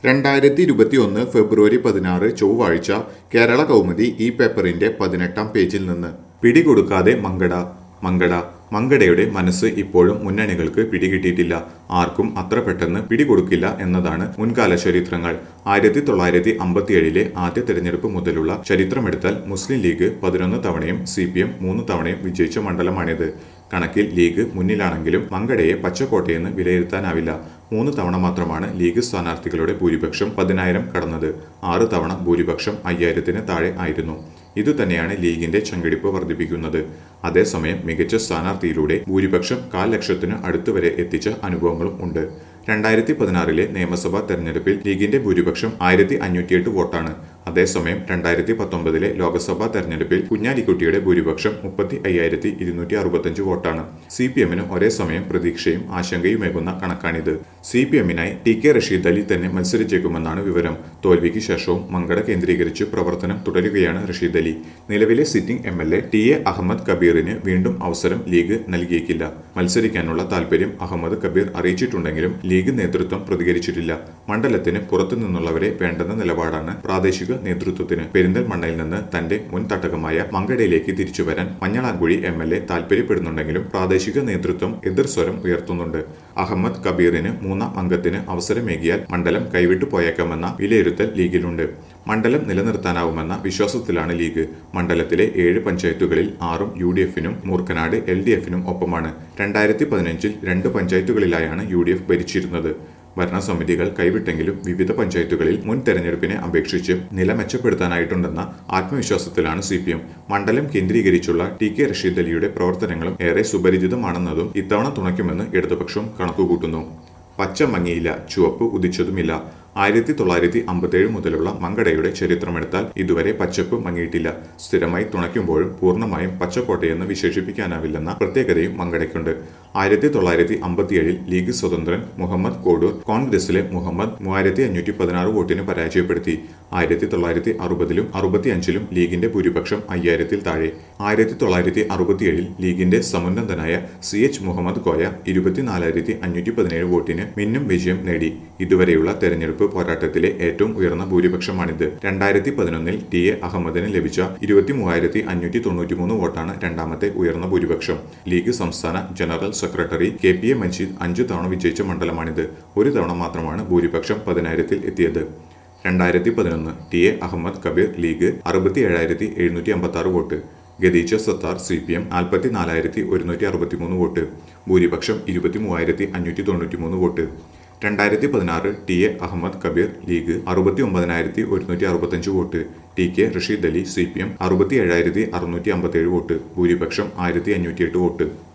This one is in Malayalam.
രണ്ടായിരത്തി ഇരുപത്തിയൊന്ന് ഫെബ്രുവരി പതിനാറ് ചൊവ്വാഴ്ച കേരള കൗമുദി ഈ പേപ്പറിന്റെ പതിനെട്ടാം പേജിൽ നിന്ന് പിടികൊടുക്കാതെ മങ്കട മങ്കട മങ്കടയുടെ മനസ്സ് ഇപ്പോഴും മുന്നണികൾക്ക് പിടികിട്ടിയിട്ടില്ല ആർക്കും അത്ര പെട്ടെന്ന് പിടികൊടുക്കില്ല എന്നതാണ് മുൻകാല ചരിത്രങ്ങൾ ആയിരത്തി തൊള്ളായിരത്തി അമ്പത്തിയേഴിലെ ആദ്യ തെരഞ്ഞെടുപ്പ് മുതലുള്ള ചരിത്രമെടുത്താൽ മുസ്ലിം ലീഗ് പതിനൊന്ന് തവണയും സി പി എം മൂന്ന് തവണയും വിജയിച്ച മണ്ഡലമാണിത് കണക്കിൽ ലീഗ് മുന്നിലാണെങ്കിലും മങ്കടയെ പച്ചക്കോട്ടയെന്ന് വിലയിരുത്താനാവില്ല മൂന്ന് തവണ മാത്രമാണ് ലീഗ് സ്ഥാനാർത്ഥികളുടെ ഭൂരിപക്ഷം പതിനായിരം കടന്നത് ആറ് തവണ ഭൂരിപക്ഷം അയ്യായിരത്തിന് താഴെ ആയിരുന്നു ഇതുതന്നെയാണ് ലീഗിന്റെ ചങ്കിടിപ്പ് വർദ്ധിപ്പിക്കുന്നത് അതേസമയം മികച്ച സ്ഥാനാർത്ഥിയിലൂടെ ഭൂരിപക്ഷം കാൽ ലക്ഷത്തിന് അടുത്തുവരെ എത്തിച്ച അനുഭവങ്ങളും ഉണ്ട് രണ്ടായിരത്തി പതിനാറിലെ നിയമസഭാ തെരഞ്ഞെടുപ്പിൽ ലീഗിന്റെ ഭൂരിപക്ഷം ആയിരത്തി അഞ്ഞൂറ്റിയെട്ട് വോട്ടാണ് അതേസമയം രണ്ടായിരത്തി പത്തൊമ്പതിലെ ലോക്സഭാ തെരഞ്ഞെടുപ്പിൽ കുഞ്ഞാലിക്കുട്ടിയുടെ ഭൂരിപക്ഷം മുപ്പത്തി അയ്യായിരത്തി ഇരുന്നൂറ്റി അറുപത്തഞ്ച് വോട്ടാണ് സി പി എമ്മിന് ഒരേ സമയം പ്രതീക്ഷയും ആശങ്കയുമേകുന്ന കണക്കാണിത് സി പി എമ്മിനായി ടി കെ റഷീദ് അലി തന്നെ മത്സരിച്ചേക്കുമെന്നാണ് വിവരം തോൽവിക്ക് ശേഷവും മങ്കട കേന്ദ്രീകരിച്ച് പ്രവർത്തനം തുടരുകയാണ് റഷീദ് അലി നിലവിലെ sitting M L A T A Ahammed കബീറിന് വീണ്ടും അവസരം ലീഗ് നൽകിയേക്കില്ല മത്സരിക്കാനുള്ള താൽപര്യം അഹമ്മദ് കബീർ അറിയിച്ചിട്ടുണ്ടെങ്കിലും ലീഗ് നേതൃത്വം പ്രതികരിച്ചിട്ടില്ല മണ്ഡലത്തിന് പുറത്തു നിന്നുള്ളവരെ വേണ്ടെന്ന നിലപാടാണ് പ്രാദേശിക നേതൃത്വത്തിന് പെരിന്തൽമണ്ണയിൽ നിന്ന് തന്റെ മുൻ തട്ടകമായ മങ്കടയിലേക്ക് തിരിച്ചുവരാൻ മഞ്ഞളാംകുഴി എം എൽ എ താൽപര്യപ്പെടുന്നുണ്ടെങ്കിലും പ്രാദേശിക നേതൃത്വം എതിർസ്വരം ഉയർത്തുന്നുണ്ട് അഹമ്മദ് കബീറിന് മൂന്നാം അംഗത്തിന് അവസരമേകിയാൽ മണ്ഡലം കൈവിട്ടു പോയേക്കാമെന്ന വിലയിരുത്തൽ ലീഗിലുണ്ട് മണ്ഡലം നിലനിർത്താനാവുമെന്ന വിശ്വാസത്തിലാണ് ലീഗ് മണ്ഡലത്തിലെ ഏഴ് പഞ്ചായത്തുകളിൽ ആറും യു ഡി എഫിനും മൂർക്കനാട് എൽ ഡി എഫിനും ഒപ്പമാണ് രണ്ടായിരത്തി പതിനഞ്ചിൽ രണ്ട് പഞ്ചായത്തുകളിലായാണ് യു ഡി എഫ് ഭരിച്ചിരുന്നത് ഭരണസമിതികൾ കൈവിട്ടെങ്കിലും വിവിധ പഞ്ചായത്തുകളിൽ മുൻ തെരഞ്ഞെടുപ്പിനെ അപേക്ഷിച്ച് നില മെച്ചപ്പെടുത്താനായിട്ടുണ്ടെന്ന ആത്മവിശ്വാസത്തിലാണ് സി പി എം മണ്ഡലം കേന്ദ്രീകരിച്ചുള്ള ടി കെ റഷീദ് അലിയുടെ പ്രവർത്തനങ്ങളും ഏറെ സുപരിചിതമാണെന്നതും ഇത്തവണ തുണയ്ക്കുമെന്ന് ഇടതുപക്ഷം കണക്കുകൂട്ടുന്നു പച്ച മങ്ങിയില്ല ചുവപ്പ് ഉദിച്ചതുമില്ല ആയിരത്തി തൊള്ളായിരത്തി അമ്പത്തേഴ് മുതലുള്ള മങ്കടയുടെ ചരിത്രമെടുത്താൽ ഇതുവരെ പച്ചപ്പ് മങ്ങിയിട്ടില്ല സ്ഥിരമായി തുണയ്ക്കുമ്പോഴും പൂർണ്ണമായും പച്ചക്കോട്ടയെന്ന് വിശേഷിപ്പിക്കാനാവില്ലെന്ന പ്രത്യേകതയും മങ്കടയ്ക്കുണ്ട് ആയിരത്തി തൊള്ളായിരത്തി അമ്പത്തിയേഴിൽ ലീഗ് സ്വതന്ത്രൻ മുഹമ്മദ് കോഡൂർ കോൺഗ്രസിലെ മുഹമ്മദ് മൂവായിരത്തി അഞ്ഞൂറ്റി പതിനാറ് വോട്ടിന് പരാജയപ്പെടുത്തി ആയിരത്തി തൊള്ളായിരത്തി അറുപതിലും അറുപത്തിയഞ്ചിലും ലീഗിന്റെ ഭൂരിപക്ഷം അയ്യായിരത്തിൽ താഴെ ആയിരത്തി തൊള്ളായിരത്തി അറുപത്തിയേഴിൽ ലീഗിന്റെ സമുന്നതനായ സി എച്ച് മുഹമ്മദ് കോയ ഇരുപത്തിനാലായിരത്തി അഞ്ഞൂറ്റി പതിനേഴ് വോട്ടിന് മിന്നും വിജയം നേടി ഇതുവരെയുള്ള തെരഞ്ഞെടുപ്പ് പോരാട്ടത്തിലെ ഏറ്റവും ഉയർന്ന ഭൂരിപക്ഷമാണിത് രണ്ടായിരത്തി പതിനൊന്നിൽ ടി എ അഹമ്മദിന് ലഭിച്ച ഇരുപത്തി മൂവായിരത്തി അഞ്ഞൂറ്റി തൊണ്ണൂറ്റി മൂന്ന് വോട്ടാണ് രണ്ടാമത്തെ ഉയർന്ന ഭൂരിപക്ഷം ലീഗ് സംസ്ഥാന general secretary K P A Majeed അഞ്ചു തവണ വിജയിച്ച മണ്ഡലമാണിത് ഒരു തവണ മാത്രമാണ് ഭൂരിപക്ഷം പതിനായിരത്തിൽ എത്തിയത് രണ്ടായിരത്തി പതിനൊന്ന് T A Ahammed Kabeer League അറുപത്തി ഏഴായിരത്തി എഴുന്നൂറ്റി അമ്പത്തി ആറ് vote Khadeeja Sathar C P M നാൽപ്പത്തി നാലായിരത്തി ഒരുന്നൂറ്റി അറുപത്തി മൂന്ന് വോട്ട് ഭൂരിപക്ഷം ഇരുപത്തി മൂവായിരത്തി അഞ്ഞൂറ്റി തൊണ്ണൂറ്റി മൂന്ന് വോട്ട് രണ്ടായിരത്തി പതിനാറ് T A Ahammed Kabeer League അറുപത്തി ഒമ്പതിനായിരത്തി ഒരുന്നൂറ്റി അറുപത്തഞ്ച് vote T K Rasheed Ali C P M അറുപത്തി ഏഴായിരത്തി അറുന്നൂറ്റി അമ്പത്തേഴ് വോട്ട് ഭൂരിപക്ഷം ആയിരത്തി അഞ്ഞൂറ്റി എട്ട് വോട്ട്